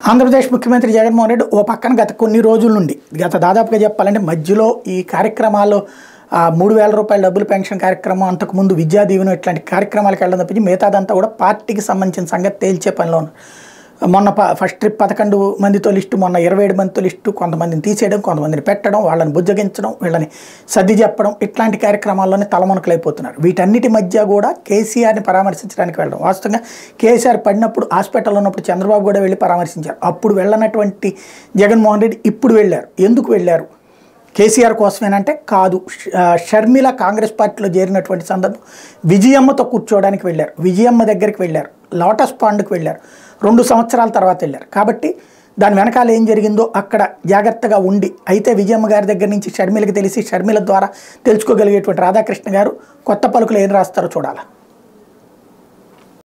ఆంధ్రప్రదేశ్ ముఖ్యమంత్రి జగన్మోహన్ రెడ్డి ఓ పక్కన గత కొన్ని రోజుల నుండి గత దాదాపుగా చెప్పాలంటే మధ్యలో ఈ కార్యక్రమాలు ఆ, మూడు వేల రూపాయల డబ్బులు పెన్షన్ కార్యక్రమం అంతకుముందు విద్యా దీవెన ఇట్లాంటి కార్యక్రమాలకు వెళ్ళడం తప్పించి మిగతాదంతా కూడా పార్టీకి సంబంధించిన సంగతి తేల్చే పనిలో ఉన్నారు మొన్న ప ఫస్ట్ ట్రిప్ పదకొండు మందితో లిస్టు మొన్న ఇరవై ఏడు మందితో లిస్టు కొంతమందిని తీసేయడం కొంతమందిని పెట్టడం వాళ్ళని బుజ్జగించడం వీళ్ళని సర్ది చెప్పడం ఇట్లాంటి కార్యక్రమాల్లోనే తలమునకలైపోతున్నారు వీటన్నిటి మధ్య కూడా కేసీఆర్ని పరామర్శించడానికి వెళ్ళడం వాస్తవంగా కేసీఆర్ పడినప్పుడు హాస్పిటల్లో ఉన్నప్పుడు చంద్రబాబు కూడా వెళ్ళి పరామర్శించారు అప్పుడు వెళ్ళనటువంటి జగన్మోహన్ రెడ్డి ఇప్పుడు వెళ్ళారు ఎందుకు వెళ్ళారు కేసీఆర్ కోసమేనంటే కాదు ష- ఆ, షర్మిల కాంగ్రెస్ పార్టీలో చేరినటువంటి సందర్భం విజయమ్మతో కూర్చోవడానికి వెళ్ళారు విజయమ్మ దగ్గరికి వెళ్ళారు లోటస్ పాండ్కి వెళ్ళారు రెండు సంవత్సరాల తర్వాత వెళ్ళారు కాబట్టి దాని వెనకాల ఏం జరిగిందో అక్కడ జాగ్రత్తగా ఉండి అయితే విజయమ్మ గారి దగ్గర నుంచి షర్మిలకి తెలిసి షర్మిల ద్వారా తెలుసుకోగలిగేటువంటి రాధాకృష్ణ గారు కొత్త పలుకులు ఏం రాస్తారో చూడాలి